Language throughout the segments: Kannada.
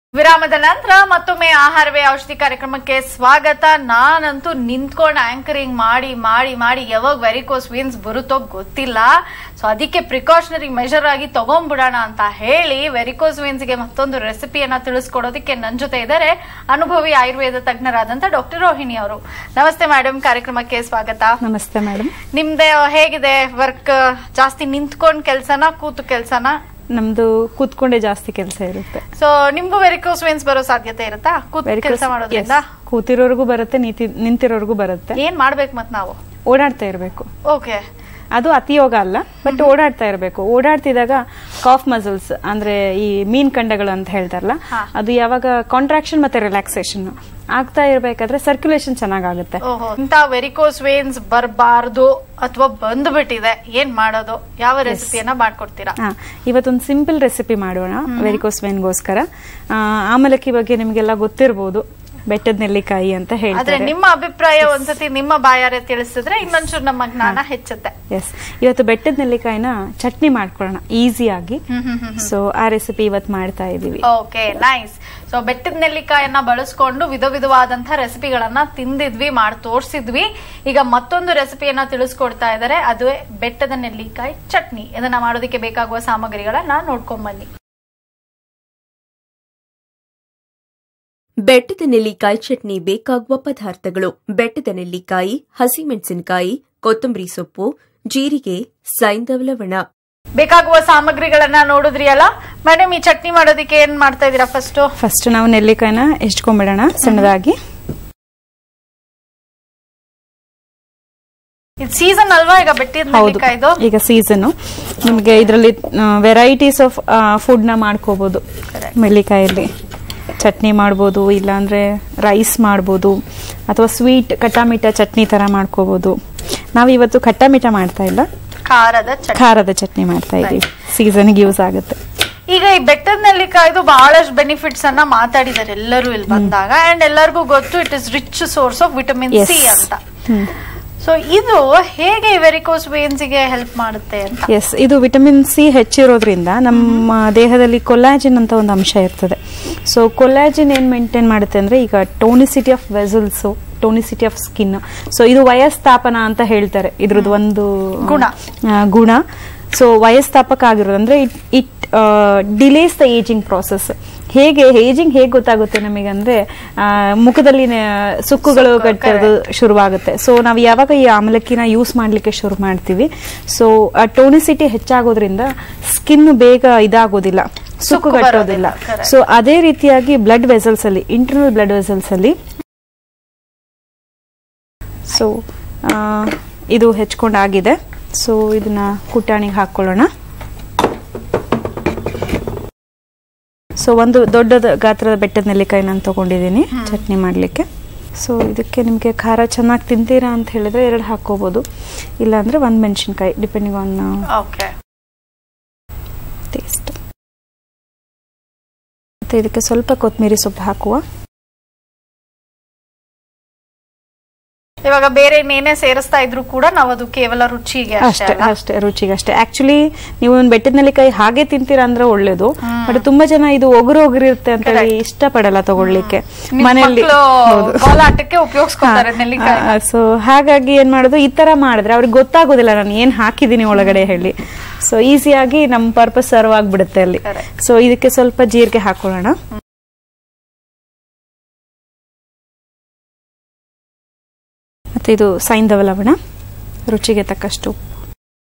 ವಿರಾಮದ ನಂತರ ಮತ್ತೊಮ್ಮೆ ಆಹಾರವೇ ಔಷಧಿ ಕಾರ್ಯಕ್ರಮಕ್ಕೆ ಸ್ವಾಗತ ನಾನಂತೂ ನಿಂತ್ಕೊಂಡು ಆಂಕರಿಂಗ್ ಮಾಡಿ ಮಾಡಿ ಮಾಡಿ ಯಾವಾಗ ವೆರಿಕೋಸ್ ವೀನ್ಸ್ ಬರುತ್ತೋ ಗೊತ್ತಿಲ್ಲ ಸೊ ಅದಕ್ಕೆ ಪ್ರಿಕಾಷನರಿ ಮೆಷರ್ ಆಗಿ ತಗೊಂಡ್ಬಿಡೋಣ ಅಂತ ಹೇಳಿ ವೆರಿಕೋಸ್ ಗೆ ಮತ್ತೊಂದು ರೆಸಿಪಿಯನ್ನ ತಿಳಿಸ್ಕೊಡೋದಕ್ಕೆ ನನ್ನ ಜೊತೆ ಇದ್ದಾರೆ ಅನುಭವಿ ಆಯುರ್ವೇದ ತಜ್ಞರಾದಂತ ಡಾಕ್ಟರ್ ರೋಹಿಣಿ ಅವರು ನಮಸ್ತೆ ಮೇಡಮ್ ಕಾರ್ಯಕ್ರಮಕ್ಕೆ ಸ್ವಾಗತ ನಮಸ್ತೆ ಮೇಡಮ್ ನಿಮ್ದೆ ಹೇಗಿದೆ ವರ್ಕ್ ಜಾಸ್ತಿ ನಿಂತ್ಕೊಂಡ್ ಕೆಲ್ಸನ ಕೂತು ಕೆಲ್ಸನ ನಮ್ದು ಕೂತ್ಕೊಂಡೆ ಜಾಸ್ತಿ ಕೆಲಸ ಇರುತ್ತೆ ಸೊ ನಿಮ್ಗೂ ವೆರಿಕೋಸ್ ವೇನ್ಸ್ ಬರೋ ಸಾಧ್ಯತೆ ಇರುತ್ತಾ ಕೂತ್ Varicose- ಕೆಲಸ ಮಾಡೋದ್ರಿಂದ yes. ಕೂತಿರೋರ್ಗೂ ಬರುತ್ತೆ ನೀತಿ ನಿಂತಿರೋರ್ಗೂ ಬರುತ್ತೆ ಏನ್ ಮಾಡ್ಬೇಕು ಮತ್ ನಾವು ಓಡಾಡ್ತಾ ಇರಬೇಕು ಓಕೆ ಅದು ಅತಿಯೋಗ ಅಲ್ಲ ಬಟ್ ಓಡಾಡ್ತಾ ಇರಬೇಕು ಓಡಾಡ್ತಿದಾಗ ಕಾಫ್ ಮಸಲ್ಸ್ ಅಂದ್ರೆ ಈ ಮೀನ್ ಕಂಡಗಳು ಅಂತ ಹೇಳ್ತಾರಲ್ಲ ಹಾ. ಅದು ಯಾವಾಗ ಕಾಂಟ್ರಾಕ್ಷನ್ ಮತ್ತೆ ರಿಲ್ಯಾಕ್ಸೇಷನ್ ಆಗ್ತಾ ಇರ್ಬೇಕಾದ್ರೆ ಸರ್ಕ್ಯುಲೇಷನ್ ಚೆನ್ನಾಗಾಗುತ್ತೆ ಓಹೋ ಇಂತ ವೆರಿಕೋಸ್ ವೇನ್ಸ್ ಬರಬಾರ್ದು ಅಥವಾ ಬಂದ್ಬಿಟ್ಟಿದೆ ಏನ್ ಮಾಡೋದು ಯಾವ ರೆಸಿಪಿಯನ್ನ ಮಾಡ್ಕೊಡ್ತೀರಾ ಹಾ ಇವತ್ತೊಂದು ಸಿಂಪಲ್ ರೆಸಿಪಿ ಮಾಡೋಣ ವೆರಿಕೋಸ್ ವೆನ್ಗೋಸ್ಕರ ಆಮಲಕ್ಕಿ ಬಗ್ಗೆ ನಿಮ್ಗೆಲ್ಲ ಗೊತ್ತಿರ್ಬೋದು ಬೆಟ್ಟದ ನೆಲ್ಲಿಕಾಯಿ ಅಂತ ಆದ್ರೆ ಹೇಳ್ತಾರೆ ನಿಮ್ಮ ಅಭಿಪ್ರಾಯ ಒಂದ್ಸತಿ ನಿಮ್ಮ ಬಾಯಾರೆ ತಿಳಿಸಿದ್ರೆ ಇನ್ನೊಂಚೂರು ನಮ್ಮ ಜ್ಞಾನ ಹೆಚ್ಚುತ್ತೆ ಎಸ್ ಇವತ್ತು ಬೆಟ್ಟದ ನೆಲ್ಲಿಕಾಯಿನ ಚಟ್ನಿ ಮಾಡ್ಕೊಳ್ಳೋಣ ಈಸಿಯಾಗಿ ಸೊ ಆ ರೆಸಿಪಿ ಇವತ್ತು ಮಾಡ್ತಾ ಇದೀವಿ ಓಕೆ ನೈಸ್ ಸೊ ಬೆಟ್ಟದ ನೆಲ್ಲಿಕಾಯನ್ನ ಬಳಸ್ಕೊಂಡು ವಿಧ ವಿಧವಾದಂತಹ ರೆಸಿಪಿಗಳನ್ನ ತಿಂದಿದ್ವಿ ಮಾಡಿ ತೋರಿಸಿದ್ವಿ ಈಗ ಮತ್ತೊಂದು ರೆಸಿಪಿಯನ್ನ ತಿಳಿಸ್ಕೊಡ್ತಾ ಇದ್ದಾರೆ ಅದುವೇ ಬೆಟ್ಟದ ನೆಲ್ಲಿಕಾಯಿ ಚಟ್ನಿ ಇದನ್ನ ಮಾಡೋದಕ್ಕೆ ಬೇಕಾಗುವ ಸಾಮಗ್ರಿಗಳನ್ನ ನೋಡ್ಕೊಂಡ್ ಬನ್ನಿ ಬೆಟ್ಟದ ನೆಲ್ಲಿಕಾಯಿ ಚಟ್ನಿ ಬೇಕಾಗುವ ಪದಾರ್ಥಗಳು ಬೆಟ್ಟದ ನೆಲ್ಲಿಕಾಯಿ ಹಸಿಮೆಣಸಿನಕಾಯಿ ಕೊತ್ತಂಬರಿ ಸೊಪ್ಪು ಜೀರಿಗೆ ಸೈಂಧವ ಲವಣ ಬೇಕಾಗುವ ಸಾಮಗ್ರಿಗಳನ್ನ ನೋಡಿದ್ರಿ ಅಲ್ಲ ಮೇಡಮ್ ಈ ಚಟ್ನಿ ಮಾಡೋದಕ್ಕೆ ಏನ್ ಮಾಡ್ತಾ ಇದೀರಾ ಫಸ್ಟ್ ಫಸ್ಟ್ ನಾವು ನೆಲ್ಲಿಕಾಯಿನ ಎಷ್ಟ್ಕೊಂಡ್ಬಿಡೋಣ ಸಣ್ಣದಾಗಿ ಇದು ಸೀಸನ್ ಅಲ್ವಾ ಈಗ ಬೆಟ್ಟದ ಹೌದು ನೆಲ್ಲಿಕಾಯ್ದು ಈಗ ಸೀಸನ್ ನಿಮಗೆ ಇದರಲ್ಲಿ ವೆರೈಟೀಸ್ ಆಫ್ ಫುಡ್ ನ ಮಾಡ್ಕೋಬಹುದು ನೆಲ್ಲಿಕಾಯಲ್ಲಿ ಚಟ್ನಿ ಮಾಡ್ಬೋದು ಇಲ್ಲಾಂದ್ರೆ ರೈಸ್ ಮಾಡ್ಬೋದು ಅಥವಾ ಸ್ವೀಟ್ ಕಟ್ಟಾಮಿಠ ಚಟ್ನಿ ತರ ಮಾಡ್ಕೋಬಹುದು ನಾವು ಇವತ್ತು ಖಟ್ಟಾಮಿಠ ಮಾಡ್ತಾ ಇಲ್ಲ ಖಾರದ ಚಟ್ನಿ ಖಾರದ ಚಟ್ನಿ ಮಾಡ್ತಾ ಇದೀವಿ ಸೀಸನ್ಗೆ ಯೂಸ್ ಆಗುತ್ತೆ ಈಗ ಈ ಬೆಟ್ಟದ ನೆಲ್ಲಿಕಾಯ್ದು ಬಹಳಷ್ಟು ಬೆನಿಫಿಟ್ಸ್ ಅನ್ನ ಮಾತಾಡಿದ್ದಾರೆ ಎಲ್ಲರೂ ಇಲ್ಲಿ ಬಂದಾಗ ಅಂಡ್ ಎಲ್ಲರಿಗೂ ಗೊತ್ತು it is rich source of vitamin Yes. C ಅಂತ ಸೊ ಇದು ಹೇಗೆ ವೆರಿಕೋಸ್ ವೇನ್ಸ್ ಗೆ ಹೆಲ್ಪ್ ಮಾಡುತ್ತೆ ಅಂತ ಎಸ್ ಇದು ವಿಟಮಿನ್ ಸಿ ಹೆಚ್ಚಿರೋದ್ರಿಂದ ನಮ್ಮ ದೇಹದಲ್ಲಿ ಕೊಲಾಜಿನ್ ಅಂತ ಒಂದು ಅಂಶ ಇರ್ತದೆ ಸೊ ಕೊಲಾಜಿನ್ ಏನ್ ಮೇಂಟೈನ್ ಮಾಡುತ್ತೆ ಅಂದ್ರೆ ಈಗ tonicity of vessels tonicity of skin so ಇದು ವಯಸ್ತಾಪನ ಅಂತ ಹೇಳ್ತಾರೆ ಇದ್ರದ್ದು ಒಂದು ಗುಣ. ಆ, ಗುಣ ಸೊ ವಯಸ್ತಾಪಕ ಆಗಿರೋದು ಅಂದ್ರೆ it it delays the aging process ಹೇಗೆ ಏಜಿಂಗ್ ಹೇಗೆ ಗೊತ್ತಾಗುತ್ತೆ ನಮಗೆ ಅಂದ್ರೆ ಆ, ಮುಖದಲ್ಲಿ ನ- ಸುಕ್ಕುಗಳು ಸುಕ್ಕು, ಕಟ್ಟೋದು ಶುರುವಾಗುತ್ತೆ ಸೊ ನಾವು ಯಾವಾಗ ಈ ಆಮಲಕ್ಕಿನ ಯೂಸ್ ಮಾಡ್ಲಿಕ್ಕೆ ಶುರು ಮಾಡ್ತೀವಿ ಸೊ ಟೋನಿಸಿಟಿ ಹೆಚ್ಚಾಗೋದ್ರಿಂದ ಸ್ಕಿನ್ ಬೇಗ ಇದಾಗೋದಿಲ್ಲ ಸುಕ್ಕು ಸುಕ್ಕು ಕಟ್ಟೋದಿಲ್ಲ ಬರೋದಿಲ್ಲ, correct. ಸೊ ಅದೇ ರೀತಿಯಾಗಿ ಬ್ಲಡ್ ವೆಸಲ್ಸ್ ಅಲ್ಲಿ ಇಂಟರ್ನಲ್ ಬ್ಲಡ್ ವೆಸಲ್ಸ್ ಅಲ್ಲಿ ಸೊ ಇದು ಹೆಚ್ಕೊಂಡಾಗಿದೆ ಸೊ ಇದನ್ನ ಕುಟಾಣಿಗೆ ಹಾಕೊಳ್ಳೋಣ ಸೊ ಒಂದು ದೊಡ್ಡ ಗಾತ್ರದ ಬೆಟ್ಟದ ನೆಲ್ಲಿಕಾಯಿ ನಾನು ತಗೊಂಡಿದ್ದೀನಿ ಚಟ್ನಿ ಮಾಡಲಿಕ್ಕೆ ಸೊ ಇದಕ್ಕೆ ನಿಮಗೆ ಖಾರ ಚೆನ್ನಾಗಿ ತಿಂತೀರಾ ಅಂತ ಹೇಳಿದ್ರೆ ಎರಡು ಹಾಕೋಬಹುದು ಇಲ್ಲಾಂದ್ರೆ ಒಂದು ಮೆಣಸಿನ್ಕಾಯಿ ಡಿಪೆಂಡಿಂಗ್ ಆನ್ ಓಕೆ ಟೇಸ್ಟ್ ಮತ್ತೆ ಇದಕ್ಕೆ ಸ್ವಲ್ಪ ಕೊತ್ತಂಬರಿ ಸೊಪ್ಪು ಹಾಕುವ ಇವಾಗ ಬೇರೆ ಇನ್ನೇನೇ ಸೇರಿಸ್ತಾ ಇದ್ರು ಕೂಡ ನಾವು ಅದು ಕೇವಲ ರುಚಿಗೆ ಅಷ್ಟೇ ಅಷ್ಟೇ ಅಲ್ಲ? ಅಷ್ಟೇ ರುಚಿಗೆ ಅಷ್ಟೇ ಆಕ್ಚುಲಿ ನೀವು ಒಂದು ಬೆಟ್ಟದ ನೆಲ್ಲಿಕಾಯಿ ಹಾಗೆ ತಿಂತೀರಾ ಅಂದ್ರೆ ಒಳ್ಳೇದು ಬಟ್ ತುಂಬಾ ಜನ ಇದು ಒಗರು ಒಗರಿರುತ್ತೆ ಅಂತ ಹೇಳಿ ಇಷ್ಟಪಡಲ್ಲ ತಗೊಳ್ಳಿಕ್ಕೆ ನಿಮ್ ಮನೆಯಲ್ಲಿ ಮಕ್ಳು ಹೌದು. ಕೋಲಾಟಕ್ಕೆ ಉಪಯೋಗಿಸ್ಕೊತಾರೆ ನೆಲ್ಲಿಕಾಯಿ ಸೊ ಹಾಗಾಗಿ ಏನ್ ಮಾಡೋದು ಈ ತರ ಮಾಡಿದ್ರೆ ಅವ್ರಿಗೆ ಗೊತ್ತಾಗೋದಿಲ್ಲ ನಾನು ಏನ್ ಹಾಕಿದೀನಿ ಒಳಗಡೆ ಹೇಳಿ ಸೊ ಈಸಿಯಾಗಿ ನಮ್ ಪರ್ಪಸ್ ಸರ್ವ್ ಆಗ್ಬಿಡುತ್ತೆ ಅಲ್ಲಿ Correct. ಸೊ ಇದಕ್ಕೆ ಸ್ವಲ್ಪ ಜೀರಿಗೆ ಹಾಕೊಳ್ಳೋಣ ಮತ್ತೆ ಇದು ಸೈಂಧವ ಲವಣ ರುಚಿಗೆ ತಕ್ಕಷ್ಟು ಉಪ್ಪು.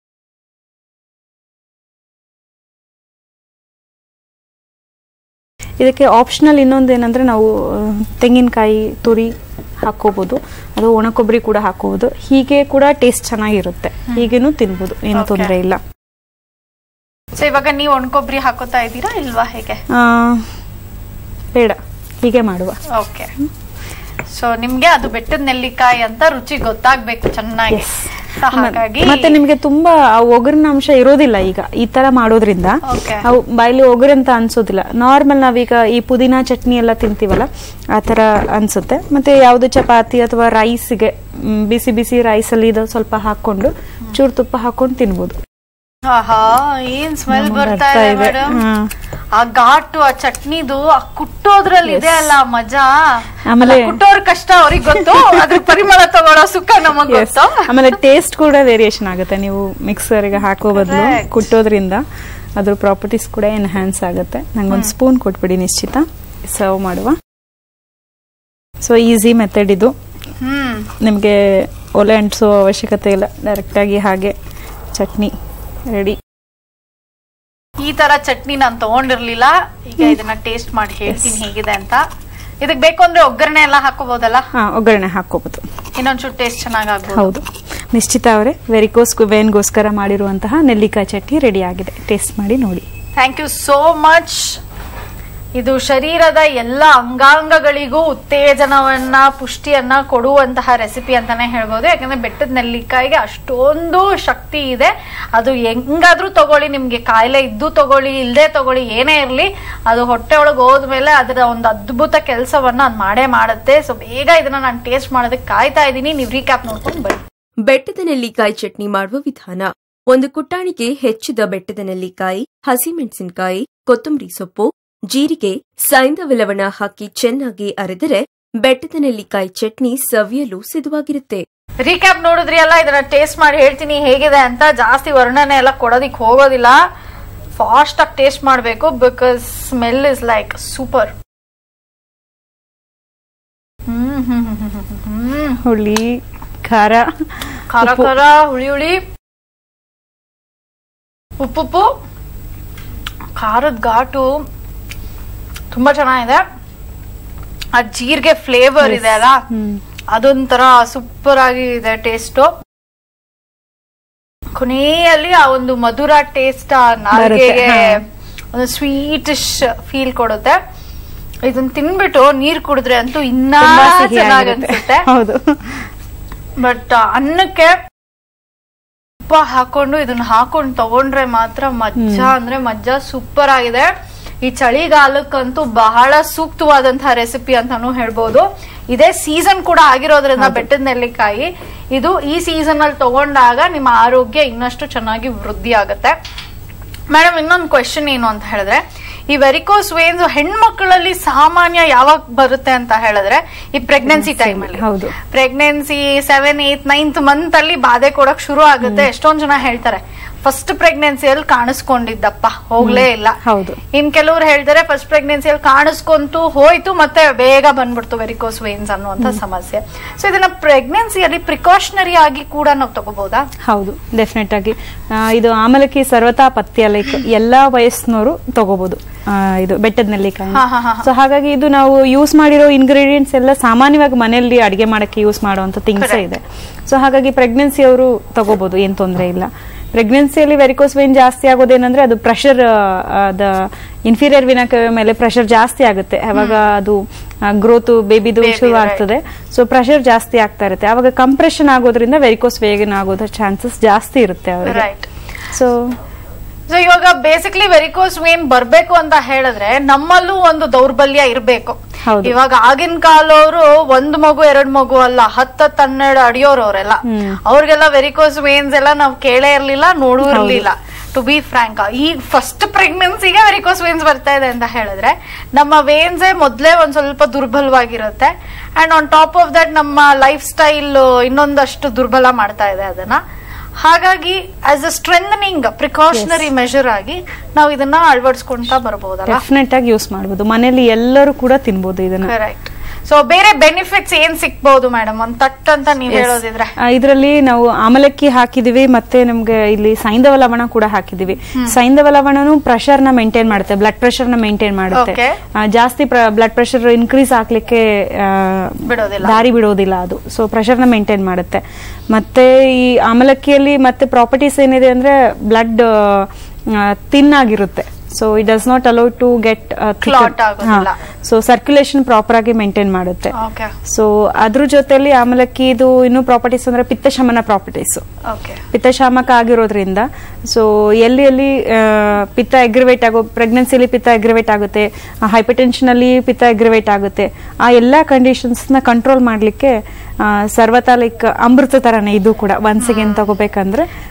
ಇದಕ್ಕೆ ಆಪ್ಷನಲ್ ಇನ್ನೊಂದು ಏನಂದ್ರೆ ನಾವು ಆ, ತೆಂಗಿನಕಾಯಿ ತುರಿ ಹಾಕೋಬಹುದು ಅದು ಒಣ ಕೊಬ್ಬರಿ ಕೂಡ ಹಾಕೋಬಹುದು ಹೀಗೆ ಕೂಡ ಟೇಸ್ಟ್ ಚೆನ್ನಾಗಿರುತ್ತೆ ಹೀಗೇನು ತಿನ್ಬೋದು ಏನು Okay. ತೊಂದರೆ ಇಲ್ಲ ಸೊ ಇವಾಗ ನೀವು ಒಣಕೊಬ್ರಿ ಹಾಕೋತಾ ಇದ್ದೀರಾ ಇಲ್ವಾ ಹೇಗೆ ಆ, ಬೇಡ ಹೀಗೆ ಮಾಡುವ ಓಕೆ ಸೊ ನಿಮ್ಗೆ ಅದು ಬೆಟ್ಟದ ನೆಲ್ಲಿಕಾಯಿ ಅಂತ ರುಚಿ ಗೊತ್ತಾಗ್ಬೇಕು ಚೆನ್ನಾಗಿ Yes. So ಹಾಗಾಗಿ ಮತ್ತೆ ನಿಮ್ಗೆ ತುಂಬಾ ಆ ಒಗರಿನ ಅಂಶ ಇರೋದಿಲ್ಲ ಈಗ ಈ ತರ ಮಾಡೋದ್ರಿಂದ Okay. ಅವು ಬಾಯಲ್ಲಿ ಒಗರಂತ ಅನ್ಸೋದಿಲ್ಲ ನಾರ್ಮಲ್ ನಾವೀಗ ಈ ಪುದೀನಾ ಚಟ್ನಿ ಎಲ್ಲ ತಿಂತೀವಲ್ಲ ಆ ತರ ಅನ್ಸುತ್ತೆ ಮತ್ತೆ ಯಾವ್ದು ಚಪಾತಿ ಅಥವಾ ರೈಸ್ಗೆ ಬಿಸಿ ಬಿಸಿ ರೈಸ್ ಅಲ್ಲಿ ಇದು ಸ್ವಲ್ಪ ಹಾಕೊಂಡು ಚೂರು ತುಪ್ಪ ಹಾಕೊಂಡು ತಿನ್ಬೋದು ಆಹಾ ಏನ್ ಸ್ಮೆಲ್ ಬರ್ತಾ ಬರ್ತಾ ಇದೆ ಇದೆ ಮೇಡಮ್ ಹಾ. ಆ ಘಾಟು ಆ ಚಟ್ನಿದು ಆ ಕುಟ್ಟೋದ್ರಲ್ಲಿ ಇದೆ ಅಲ್ಲ ಆ ಮಜಾ ಆಮೇಲೆ- ಅಲ್ಲ, ಕುಟ್ಟೋರ್ ಕಷ್ಟ ಅವ್ರಿಗೆ ಗೊತ್ತು ಅದ್ರ ಪರಿಮಳ ತಗೊಳ್ಳೋ ಸುಖ ನಮಗ್ Yes. ಗೊತ್ತು ಆಮೇಲೆ ಟೇಸ್ಟ್ ಕೂಡ ವೇರಿಯೇಷನ್ ಆಗುತ್ತೆ ನೀವು ಮಿಕ್ಸರ್ಗೆ ಹಾಕೋ ಬದಲು Correct. ಕುಟ್ಟೋದ್ರಿಂದ ಅದ್ರ ಪ್ರಾಪರ್ಟೀಸ್ ಕೂಡ ಎನ್ಹ್ಯಾನ್ಸ್ ಆಗುತ್ತೆ ನಂಗೊಂದು ಸ್ಪೂನ್ ಕೊಟ್ಬಿಡಿ ನಿಶ್ಚಿತ ಸರ್ವ್ ಮಾಡುವ ಸೊ ಈಸಿ ಮೆಥಡ್ ಇದು ಹ್ಮ್ ನಿಮಗೆ ಒಲೆ ಅಂಟಿಸೋ ಅವಶ್ಯಕತೆ ಇಲ್ಲ ಡೈರೆಕ್ಟಾಗಿ ಹಾಗೆ ಚಟ್ನಿ ರೆಡಿ ಈ ತರ ಚಟ್ನಿ ನಾನು ತಗೊಂಡಿರ್ಲಿಲ್ಲ ಈಗ ಇದನ್ನ ಟೇಸ್ಟ್ ಮಾಡಿ ಹೇಳ್ತೀನಿ ಹೇಗಿದೆ ಅಂತ ಇದಕ್ ಬೇಕು ಅಂದ್ರೆ ಒಗ್ಗರಣೆ ಎಲ್ಲ ಹಾಕೋಬಹುದಲ್ಲ ಹಾಂ ಒಗ್ಗರಣೆ ಹಾಕೋಬೋದು ಇನ್ನೊಂಚೂರು ಟೇಸ್ಟ್ ಚೆನ್ನಾಗಾಗ್ಬೋದು ಹೌದು ನಿಶ್ಚಿತ ಅವರೇ ವೆರಿಕೋಸ್ ವೇನ್ಗೋಸ್ಕರ ಮಾಡಿರುವಂತಹ ನೆಲ್ಲಿಕಾಯಿ ಚಟ್ನಿ ರೆಡಿ ಆಗಿದೆ ಟೇಸ್ಟ್ ಮಾಡಿ ನೋಡಿ ಥ್ಯಾಂಕ್ ಯು ಸೋ ಮಚ್ ಇದು ಶರೀರದ ಎಲ್ಲ ಅಂಗಾಂಗಗಳಿಗೂ ಉತ್ತೇಜನವನ್ನ ಪುಷ್ಟಿಯನ್ನ ಕೊಡುವಂತಹ ರೆಸಿಪಿ ಅಂತಾನೆ ಹೇಳ್ಬೋದು ಯಾಕಂದ್ರೆ ಬೆಟ್ಟದ ನೆಲ್ಲಿಕಾಯಿಗೆ ಅಷ್ಟೊಂದು ಶಕ್ತಿ ಇದೆ ಅದು ಹೆಂಗಾದ್ರೂ ತಗೊಳ್ಳಿ ನಿಮ್ಗೆ ಕಾಯಿಲೆ ಇದ್ದು ತಗೊಳ್ಳಿ ಇಲ್ಲದೆ ತಗೊಳ್ಳಿ ಏನೇ ಇರಲಿ ಅದು ಹೊಟ್ಟೆ ಒಳಗೆ ಹೋದ್ಮೇಲೆ ಅದರ ಒಂದು ಅದ್ಭುತ ಕೆಲಸವನ್ನ ಅದು ಮಾಡೇ ಮಾಡುತ್ತೆ ಸೊ ಬೇಗ ಇದನ್ನ ನಾನು ಟೇಸ್ಟ್ ಮಾಡೋದಕ್ಕೆ ಕಾಯ್ತಾ ಇದ್ದೀನಿ ನೀವು ರೀಕ್ಯಾಪ್ ನೋಡ್ಕೊಂಡು ಬನ್ನಿ ಬೆಟ್ಟದ ನೆಲ್ಲಿಕಾಯಿ ಚಟ್ನಿ ಮಾಡುವ ವಿಧಾನ ಒಂದು ಕುಟ್ಟಾಣಿಗೆ ಹೆಚ್ಚಿದ ಬೆಟ್ಟದ ನೆಲ್ಲಿಕಾಯಿ ಹಸಿಮೆಣಸಿನಕಾಯಿ ಕೊತ್ತಂಬರಿ ಸೊಪ್ಪು ಜೀರಿಗೆ ಸೈಂಧವ ಲವಣ ಹಾಕಿ ಚೆನ್ನಾಗಿ ಅರೆದರೆ ಬೆಟ್ಟದ ನೆಲ್ಲಿಕಾಯಿ ಚಟ್ನಿ ಸವಿಯಲು ಸಿದ್ಧವಾಗಿರುತ್ತೆ ರೀಕ್ಯಾಪ್ ನೋಡಿದ್ರಿ ಅಲ್ಲ ಇದನ್ನ ಟೇಸ್ಟ್ ಮಾಡಿ ಹೇಳ್ತೀನಿ ಹೇಗಿದೆ ಅಂತ ಜಾಸ್ತಿ ವರ್ಣನೆ ಎಲ್ಲ ಕೊಡೋದಿಕ್ ಹೋಗೋದಿಲ್ಲ ಫಾಸ್ಟ್ ಆಗಿ ಟೇಸ್ಟ್ ಮಾಡಬೇಕು because smell is like super hmm hmm hmm hmm hmm hmm ಹುಳಿ ಖಾರ ಖಾರ ಉಪ್ಪು. ಖಾರ ಹುಳಿ ಹುಳಿ ಉಪ್ಪುಪ್ಪು ಖಾರದ ಘಾಟು ತುಂಬಾ ಚೆನ್ನಾಗಿದೆ ಆ ಜೀರಿಗೆ ಫ್ಲೇವರ್ ಇದೆ ಅಲ್ಲ ಹ್ಮ್ ಅದೊಂಥರ ಸೂಪರ್ ಆಗಿ ಇದೆ ಟೇಸ್ಟ್ ಕೊನೆಯಲ್ಲಿ ಆ ಒಂದು ಮಧುರ ಟೇಸ್ಟ್ ಆ ನಾಲ್ಗೆಗೆ ಹಾ. ಒಂದು ಸ್ವೀಟಿಶ್ ಫೀಲ್ ಕೊಡುತ್ತೆ ಇದನ್ನ ತಿನ್ಬಿಟ್ಟು ನೀರ್ ಕುಡಿದ್ರೆ ಅಂತೂ ಇನ್ನೂ ತುಂಬಾ ಚೆನ್ನಾಗಿ ಸಿಹಿಯಾಗಿರುತ್ತೆ. ಅನ್ಸುತ್ತೆ ಹೌದು ಬಟ್ ಅನ್ನಕ್ಕೆ ತುಪ್ಪ ಹಾಕೊಂಡು ಇದನ್ನ ಹಾಕೊಂಡು ತಗೊಂಡ್ರೆ ಮಾತ್ರ ಮಜ್ಜಾ ಅಂದ್ರೆ ಮಜ್ಜಾ ಸೂಪರ್ ಆಗಿದೆ ಈ ಚಳಿಗಾಲಕ್ಕಂತೂ ಬಹಳ ಸೂಕ್ತವಾದಂತಹ ರೆಸಿಪಿ ಅಂತಾನು ಹೇಳ್ಬೋದು ಇದೇ ಸೀಸನ್ ಕೂಡ ಆಗಿರೋದ್ರಿಂದ ಬೆಟ್ಟದ ನೆಲ್ಲಿಕಾಯಿ ಇದು ಈ ಸೀಸನ್ ಅಲ್ಲಿ ತಗೊಂಡಾಗ ನಿಮ್ಮ ಆರೋಗ್ಯ ಇನ್ನಷ್ಟು ಚೆನ್ನಾಗಿ ವೃದ್ಧಿ ಆಗುತ್ತೆ ಮೇಡಮ್ ಇನ್ನೊಂದು ಕ್ವೆಶನ್ ಏನು ಅಂತ ಹೇಳಿದ್ರೆ ಈ ವೆರಿಕೋಸ್ ವೇನ್ಸ್ ಹೆಣ್ಮಕ್ಳಲ್ಲಿ ಸಾಮಾನ್ಯ ಯಾವಾಗ ಬರುತ್ತೆ ಅಂತ ಹೇಳಿದ್ರೆ ಈ ಪ್ರೆಗ್ನೆನ್ಸಿ ಟೈಮ್ ಅಲ್ಲಿ ಹೌದು. Pregnancy seven eighth ninth month ಅಲ್ಲಿ ಬಾಧೆ ಕೊಡಕ್ ಶುರು ಆಗುತ್ತೆ ಎಷ್ಟೊಂದ್ ಜನ ಹೇಳ್ತಾರೆ ಫಸ್ಟ್ ಪ್ರೆಗ್ನೆನ್ಸಿಯಲ್ಲಿ ಕಾಣಿಸ್ಕೊಂಡಿದ್ದಪ್ಪ ಹೋಗ್ಲೇ ಇಲ್ಲ ಹೌದು. ಇನ್ ಕೆಲವ್ರು ಹೇಳ್ತಾರೆ ಫಸ್ಟ್ ಪ್ರೆಗ್ನೆನ್ಸಿಯಲ್ಲಿ ಕಾಣಿಸ್ಕೊಂತು ಹೋಯ್ತು ಮತ್ತೆ ಬೇಗ ಬಂದ್ಬಿಡ್ತು ವೆರಿಕೋಸ್ ವೇನ್ಸ್ ಅನ್ನುವಂತ ಸಮಸ್ಯೆ ಸೊ ಇದನ್ನ ಪ್ರೆಗ್ನೆನ್ಸಿಯಲ್ಲಿ ಪ್ರಿಕಾಷನರಿ ಆಗಿ ಕೂಡ ನಾವು ತಗೋಬಹುದಾ ಹೌದು ಡೆಫಿನೆಟ್ ಆಗಿ ಆ, ಇದು ಆಮಲಕ್ಕಿ ಸರ್ವತಾ ಪಥ್ಯ ಲೈಕ್ ಎಲ್ಲಾ ವಯಸ್ಸಿನವರು ತಗೋಬಹುದು ಇದು ಬೆಟ್ಟದ ನೆಲ್ಲಿಕಾಯಿ ಹಾ, ಹಾ, ಹಾ, ಹಾ. ಸೊ ಹಾಗಾಗಿ ಇದು ನಾವು ಯೂಸ್ ಮಾಡಿರೋ ಇಂಗ್ರೀಡಿಯೆಂಟ್ಸ್ ಎಲ್ಲ ಸಾಮಾನ್ಯವಾಗಿ ಮನೆಯಲ್ಲಿ ಅಡಿಗೆ ಮಾಡಕ್ಕೆ ಯೂಸ್ ಮಾಡುವಂತ ಥಿಂಗ್ಸ್ Correct. ಇದೆ ಸೊ ಹಾಗಾಗಿ ಪ್ರೆಗ್ನೆನ್ಸಿ ಅವರು ತಗೋಬಹುದು ಏನ್ ತೊಂದರೆ ಇಲ್ಲ ಪ್ರೆಗ್ನೆನ್ಸಿಯಲ್ಲಿ ವೆರಿಕೋಸ್ ವೇನ್ ಜಾಸ್ತಿ ಆಗೋದೇನಂದ್ರೆ ಅದು ಪ್ರೆಷರ್ ಅದ ಇನ್ಫೀರಿಯರ್ ವಿನಕ ಮೇಲೆ ಪ್ರೆಷರ್ ಜಾಸ್ತಿ ಆಗುತ್ತೆ ಅವಾಗ ಅದು ಗ್ರೋತ್ ಬೇಬಿದು Baby, ಶುರು right. ಆಗ್ತದೆ ಸೊ ಪ್ರೆಷರ್ ಜಾಸ್ತಿ ಆಗ್ತಾ ಇರುತ್ತೆ ಅವಾಗ ಕಂಪ್ರೆಷನ್ ಆಗೋದ್ರಿಂದ ವೆರಿಕೋಸ್ ವೇಗನ್ ಆಗೋದ್ರ ಚಾನ್ಸಸ್ ಜಾಸ್ತಿ ಇರುತ್ತೆ ಅವರಿಗೆ ರೈಟ್ ಸೊ ಸೊ ಇವಾಗ ಬೇಸಿಕ್ಲಿ ವೆರಿಕೋಸ್ ವೇನ್ ಬರ್ಬೇಕು ಅಂತ ಹೇಳಿದ್ರೆ ನಮ್ಮಲ್ಲೂ ಒಂದು ದೌರ್ಬಲ್ಯ ಇರ್ಬೇಕು ಹೌದು. ಇವಾಗ ಆಗಿನ ಕಾಲವರು ಒಂದ್ ಮಗು ಎರಡ್ ಮಗು ಅಲ್ಲ ಹತ್ತತ್ ಹನ್ನೆರಡು ಅಡಿಯೋರು ಅವರೆಲ್ಲ ಹ್ಮ್. ಅವ್ರಿಗೆಲ್ಲ ವೆರಿಕೋಸ್ ವೇನ್ಸ್ ಎಲ್ಲ ನಾವ್ ಕೇಳೇ ಇರ್ಲಿಲ್ಲ ನೋಡೂ ಇರ್ಲಿಲ್ಲ ಟು ಬಿ ಫ್ರಾಂಕ್ ಈಗ ಫಸ್ಟ್ ಪ್ರೆಗ್ನೆನ್ಸಿಗೆ ವೆರಿಕೋಸ್ ವೇನ್ಸ್ ಬರ್ತಾ ಇದೆ ಅಂತ ಹೇಳಿದ್ರೆ ನಮ್ಮ ವೇನ್ಸೇ ಮೊದ್ಲೇ ಒಂದ್ ಸ್ವಲ್ಪ ದುರ್ಬಲವಾಗಿರುತ್ತೆ and on top of that ನಮ್ಮ ಲೈಫ್ ಸ್ಟೈಲ್ ಇನ್ನೊಂದಷ್ಟು ದುರ್ಬಲ ಮಾಡ್ತಾ ಇದೆ ಅದನ್ನ ಹಾಗಾಗಿ as a strengthening precautionary measure ಆಗಿ ನಾವು ಇದನ್ನ ಅಳವಡಿಸ್ಕೊಂತಾ ಬರಬಹುದಲ್ಲ ಡೆಫಿನೆಟ್ ಆಗಿ ಯೂಸ್ ಮಾಡಬಹುದು ಮನೆಯಲ್ಲಿ ಎಲ್ಲರೂ ಕೂಡ ತಿನ್ಬೋದು ಇದನ್ನ ಕರೆಕ್ಟ್ ಸೊ ಬೇರೆ ಬೆನಿಫಿಟ್ಸ್ ಏನ್ ಸಿಕ್ಬಹುದು ಮೇಡಮ್ ಒಂದ್ ತಟ್ ಅಂತ ನೀವ್ ಹೇಳೋದಿದ್ರೆ ಇದರಲ್ಲಿ ನಾವು ಆಮಲಕ್ಕಿ ಹಾಕಿದೀವಿ ಮತ್ತೆ ನಮ್ಗೆ ಇಲ್ಲಿ ಸೈಂಧವ ಲವಣ ಕೂಡ ಹಾಕಿದೀವಿ ಸೈಂಧವ ಲವಣನು ಪ್ರೆಷರ್ ನ ಮೇಂಟೈನ್ ಮಾಡುತ್ತೆ ಬ್ಲಡ್ ಪ್ರೆಷರ್ ನ ಮೇಂಟೈನ್ ಮಾಡುತ್ತೆ Okay. ಆ, ಜಾಸ್ತಿ ಬ್ಲಡ್ ಪ್ರೆಷರ್ ಇನ್ಕ್ರೀಸ್ ಆಗ್ಲಿಕ್ಕೆ ಆ, ಬಿಡೋದಿಲ್ಲ. ದಾರಿ ಬಿಡೋದಿಲ್ಲ ಅದು ಸೊ ಪ್ರೆಷರ್ ನ ಮೇಂಟೈನ್ ಮಾಡುತ್ತೆ ಮತ್ತೆ ಈ ಆಮಲಕ್ಕಿಯಲ್ಲಿ ಮತ್ತೆ ಪ್ರಾಪರ್ಟೀಸ್ ಏನಿದೆ ಅಂದ್ರೆ ಬ್ಲಡ್ ತಿನ್ ಆಗಿರುತ್ತೆ so it does not allow to get Clot ಆಗೋದಿಲ್ಲ. ಸೊ ಸರ್ಕ್ಯುಲೇಷನ್ ಪ್ರಾಪರ್ ಆಗಿ ಮೇಂಟೈನ್ ಮಾಡುತ್ತೆ ಓಕೆ ಸೊ ಅದ್ರ ಜೊತೆಲಿ ಆಮಲಕ್ಕಿದು ಇನ್ನೂ ಪ್ರಾಪರ್ಟೀಸ್ ಅಂದ್ರೆ ಪಿತ್ತಶಮನ ಪ್ರಾಪರ್ಟೀಸ್ ಓಕೆ ಪಿತ್ತಶಾಮಕ ಆಗಿರೋದ್ರಿಂದ ಸೊ ಎಲ್ಲಿ ಎಲ್ಲಿ ಆ, ಪಿತ್ತ ಎಗ್ರಿವೇಟ್ ಆಗೋ ಪ್ರೆಗ್ನೆನ್ಸಿಲಿ ಪಿತ್ತ ಎಗ್ರಿವೇಟ್ ಆಗುತ್ತೆ ಹೈಪರ್ಟೆನ್ಷನ್ ಅಲ್ಲಿ ಪಿತ್ತ ಎಗ್ರಿವೇಟ್ ಆಗುತ್ತೆ ಆ ಎಲ್ಲಾ ಕಂಡೀಷನ್ಸ್ ನ ಕಂಟ್ರೋಲ್ ಮಾಡ್ಲಿಕ್ಕೆ ಸರ್ವತಾ ಲೈಕ್ ಅಮೃತ ತರನೇ ಇದು ಕೂಡ ಒನ್ಸ್ ಅಗೇನ್ ತಗೋಬೇಕಂದ್ರೆ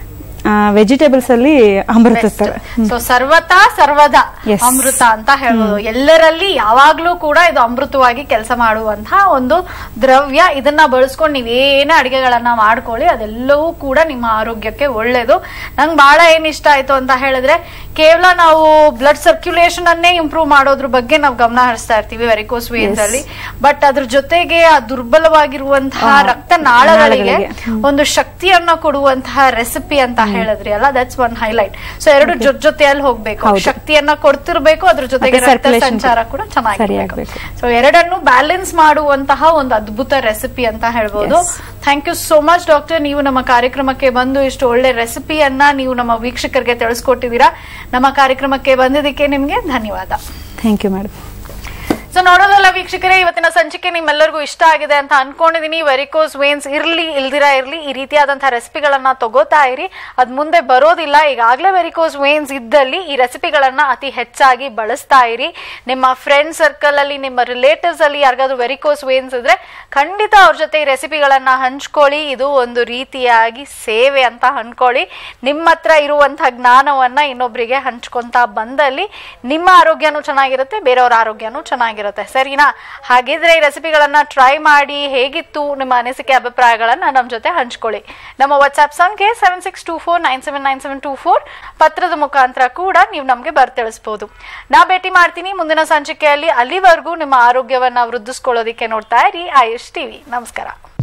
ವೆಜಿಟೇಬಲ್ಸ್ ಅಲ್ಲಿ ಅಮೃತ ತರ ಸೊ ಸರ್ವತಾ ಸರ್ವದ Yes. ಅಮೃತ ಅಂತ ಹೇಳ್ಬೋದು ಎಲ್ಲರಲ್ಲಿ ಯಾವಾಗ್ಲೂ ಕೂಡ ಇದು ಅಮೃತವಾಗಿ ಕೆಲಸ ಮಾಡುವಂತಹ ಒಂದು ದ್ರವ್ಯ ಇದನ್ನ ಬಳಸ್ಕೊಂಡು ನೀವೇನೇ ಅಡಿಗೆಗಳನ್ನ ಮಾಡ್ಕೊಳ್ಳಿ ಅದೆಲ್ಲವೂ ಕೂಡ ನಿಮ್ಮ ಆರೋಗ್ಯಕ್ಕೆ ಒಳ್ಳೇದು ನಂಗೆ ಬಹಳ ಏನ್ ಇಷ್ಟ ಆಯ್ತು ಅಂತ ಹೇಳಿದ್ರೆ ಕೇವಲ ನಾವು ಬ್ಲಡ್ ಸರ್ಕ್ಯುಲೇಷನ್ ಅನ್ನೇ ಇಂಪ್ರೂವ್ ಮಾಡೋದ್ರ ಬಗ್ಗೆ ನಾವು ಗಮನ ಹರಿಸ್ತಾ ಇರ್ತೀವಿ ವೆರಿಕೋಸ್ ವೇನ್ಸ್ ಅಲ್ಲಿ ಬಟ್ ಅದ್ರ ಜೊತೆಗೆ ಆ ದುರ್ಬಲವಾಗಿರುವಂತಹ ರಕ್ತನಾಳಗಳಿಗೆ ಒಂದು ಶಕ್ತಿಯನ್ನ ಕೊಡುವಂತಹ ರೆಸಿಪಿ ಅಂತ ಹೇಳಿದ್ರಿ ಅಲ್ಲ ದಟ್ಸ್ ಒನ್ ಹೈಲೈಟ್ ಸೊ ಎರಡು ಜೊತೆ ಜೊತೆಯಲ್ಲಿ ಹೋಗ್ಬೇಕು ಶಕ್ತಿಯನ್ನ ಕೊಡ್ತಿರ್ಬೇಕು ಅದ್ರ ಜೊತೆಗೆ ಮತ್ತೆ ರಕ್ತ circulation ಸಂಚಾರ ಕೂಡ ಚೆನ್ನಾಗಿರ್ಬೇಕು ಸರಿಯಾಗ್ಬೇಕು. ಸೊ ಎರಡನ್ನು ಬ್ಯಾಲೆನ್ಸ್ ಮಾಡುವಂತಹ ಒಂದು ಅದ್ಭುತ ರೆಸಿಪಿ ಅಂತ ಹೇಳ್ಬೋದು Yes. Thank you so much doctor ನೀವು ನಮ್ಮ ಕಾರ್ಯಕ್ರಮಕ್ಕೆ ಬಂದು ಇಷ್ಟು ಒಳ್ಳೆ ರೆಸಿಪಿಯನ್ನ ನೀವು ನಮ್ಮ ವೀಕ್ಷಕರಿಗೆ ತಿಳಿಸ್ಕೊಟ್ಟಿದ್ದೀರಾ ನಮ್ಮ ಕಾರ್ಯಕ್ರಮಕ್ಕೆ ಬಂದಿದ್ದಕ್ಕೆ ನಿಮ್ಗೆ ಧನ್ಯವಾದ ಥ್ಯಾಂಕ್ ಯು ಮೇಡಮ್ ಸೊ ನೋಡೋದಲ್ಲ ವೀಕ್ಷಕರೇ ಇವತ್ತಿನ ಸಂಚಿಕೆ ನಿಮ್ಮೆಲ್ಲರಿಗೂ ಇಷ್ಟ ಆಗಿದೆ ಅಂತ ಅನ್ಕೊಂಡಿದೀನಿ ವೆರಿಕೋಸ್ ವೇನ್ಸ್ ಇರ್ಲಿ ಇಲ್ದಿರಾ ಇರ್ಲಿ ಈ ರೀತಿಯಾದಂತಹ ರೆಸಿಪಿಗಳನ್ನ ತಗೋತಾ ಇರಿ ಅದ್ ಮುಂದೆ ಬರೋದಿಲ್ಲ ಈಗಾಗಲೇ ವೆರಿಕೋಸ್ ವೇನ್ಸ್ ಇದ್ದಲ್ಲಿ ಈ ರೆಸಿಪಿಗಳನ್ನ ಅತಿ ಹೆಚ್ಚಾಗಿ ಬಳಸ್ತಾ ಇರಿ ನಿಮ್ಮ ಫ್ರೆಂಡ್ ಸರ್ಕಲ್ ಅಲ್ಲಿ ನಿಮ್ಮ ರಿಲೇಟಿವ್ಸ್ ಅಲ್ಲಿ ಯಾರಿಗಾದ್ರೂ ವೆರಿಕೋಸ್ ವೇನ್ಸ್ ಇದ್ರೆ ಖಂಡಿತ ಅವ್ರ ಜೊತೆ ಈ ರೆಸಿಪಿಗಳನ್ನ ಹಂಚ್ಕೊಳ್ಳಿ ಇದು ಒಂದು ರೀತಿಯಾಗಿ ಸೇವೆ ಅಂತ ಅನ್ಕೊಳ್ಳಿ ನಿಮ್ಮ ಹತ್ರ ಇರುವಂತಹ ಜ್ಞಾನವನ್ನ ಇನ್ನೊಬ್ರಿಗೆ ಹಂಚ್ಕೊಂತ ಬಂದಲ್ಲಿ ನಿಮ್ಮ ಆರೋಗ್ಯನೂ ಚೆನ್ನಾಗಿರುತ್ತೆ ಬೇರೆಯವ್ರ ಆರೋಗ್ಯನೂ ಚೆನ್ನಾಗಿರುತ್ತೆ ಸರಿನಾ ಹಾಗಿದ್ರೆ ಈ ರೆಸಿಪಿಗಳನ್ನ ಟ್ರೈ ಮಾಡಿ ಹೇಗಿತ್ತು ನಿಮ್ಮ ಅನಿಸಿಕೆ ಅಭಿಪ್ರಾಯಗಳನ್ನ ನಮ್ಮ ಜೊತೆ ಹಂಚ್ಕೊಳ್ಳಿ ನಮ್ಮ ವಾಟ್ಸ್ಆಪ್ ಸಂಖ್ಯೆ seven six two four nine seven nine seven two four ಪತ್ರದ ಮುಖಾಂತರ ಕೂಡ ನೀವು ನಮಗೆ ಬರ್ ತಿಳಿಸ್ಬೋದು ನಾ ಭೇಟಿ ಮಾಡ್ತೀನಿ ಮುಂದಿನ ಸಂಚಿಕೆಯಲ್ಲಿ ಅಲ್ಲಿವರೆಗೂ ನಿಮ್ಮ ಆರೋಗ್ಯವನ್ನ ವೃದ್ಧಿಸ್ಕೊಳ್ಳೋದಿಕ್ಕೆ ನೋಡ್ತಾ ಇರಿ ಆಯುಷ್ ಟಿವಿ ನಮಸ್ಕಾರ